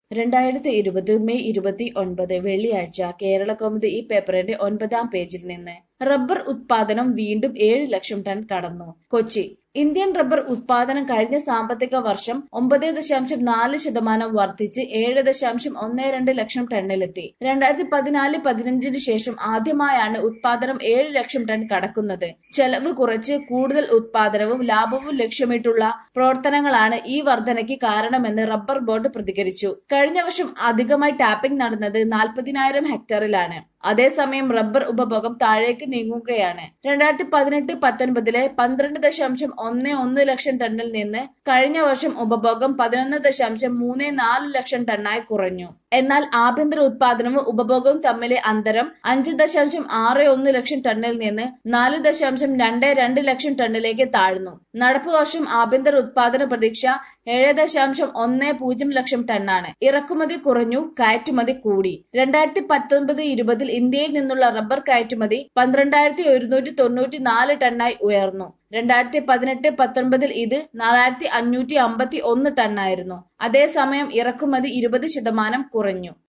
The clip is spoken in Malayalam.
രണ്ടായിരത്തി ഇരുപത് മെയ് ഇരുപത്തി ഒൻപത് വെള്ളിയാഴ്ച കേരള കൗമുദി ഈ പേപ്പറിന്റെ ഒൻപതാം പേജിൽ നിന്ന് റബ്ബർ ഉത്പാദനം വീണ്ടും ഏഴ് ലക്ഷം ടൺ കടന്നു കൊച്ചി ഇന്ത്യൻ റബ്ബർ ഉത്പാദനം കഴിഞ്ഞ സാമ്പത്തിക വർഷം ഒമ്പത് ദശാംശം നാല് ശതമാനം വർദ്ധിച്ച് ഏഴ് ദശാംശം ഒന്ന് രണ്ട് ലക്ഷം ടണ്ണിലെത്തി രണ്ടായിരത്തി പതിനാല് പതിനഞ്ചിന് ശേഷം ആദ്യമായാണ് ഉത്പാദനം ഏഴ് ലക്ഷം ടൺ കടക്കുന്നത് ചെലവ് കുറച്ച് കൂടുതൽ ഉത്പാദനവും ലാഭവും ലക്ഷ്യമിട്ടുള്ള പ്രവർത്തനങ്ങളാണ് ഈ വർധനയ്ക്ക് കാരണമെന്ന് റബ്ബർ ബോർഡ് പ്രതികരിച്ചു കഴിഞ്ഞ വർഷം അധികമായി ടാപ്പിംഗ് നടന്നത് നാൽപ്പതിനായിരം ഹെക്ടറിലാണ് അതേസമയം റബ്ബർ ഉപഭോഗം താഴേക്ക് നീങ്ങുകയാണ് രണ്ടായിരത്തി പതിനെട്ട് പത്തൊൻപതിലെ പന്ത്രണ്ട് ദശാംശം ഒന്ന് ഒന്ന് ലക്ഷം ടണ്ണിൽ നിന്ന് കഴിഞ്ഞ വർഷം ഉപഭോഗം പതിനൊന്ന് ദശാംശം മൂന്ന് നാല് ലക്ഷം ടണ്ണായി കുറഞ്ഞു എന്നാൽ ആഭ്യന്തര ഉത്പാദനവും ഉപഭോഗവും തമ്മിലെ അന്തരം അഞ്ച് ദശാംശം ആറ് ഒന്ന് ലക്ഷം ടണ്ണിൽ നിന്ന് നാല് ദശാംശം രണ്ട് രണ്ട് ലക്ഷം ടണ്ണിലേക്ക് താഴ്ന്നു നടപ്പ് വർഷം ആഭ്യന്തര ഉത്പാദന പ്രതീക്ഷ ഏഴ് ദശാംശം ഒന്ന് പൂജ്യം ലക്ഷം ടണ്ണാണ് ഇറക്കുമതി കുറഞ്ഞു കയറ്റുമതി കൂടി രണ്ടായിരത്തി പത്തൊൻപത് ഇരുപതിൽ ഇന്ത്യയിൽ നിന്നുള്ള റബ്ബർ കയറ്റുമതി പന്ത്രണ്ടായിരത്തി ഒരുന്നൂറ്റി തൊണ്ണൂറ്റി നാല് ടണ്ണായി ഉയർന്നു രണ്ടായിരത്തി പതിനെട്ട് പത്തൊൻപതിൽ ഇത് നാലായിരത്തി അഞ്ഞൂറ്റി അമ്പത്തി ഒന്ന് ടണ്ണായിരുന്നു അതേസമയം ഇറക്കുമതി ഇരുപത് ശതമാനം കുറഞ്ഞു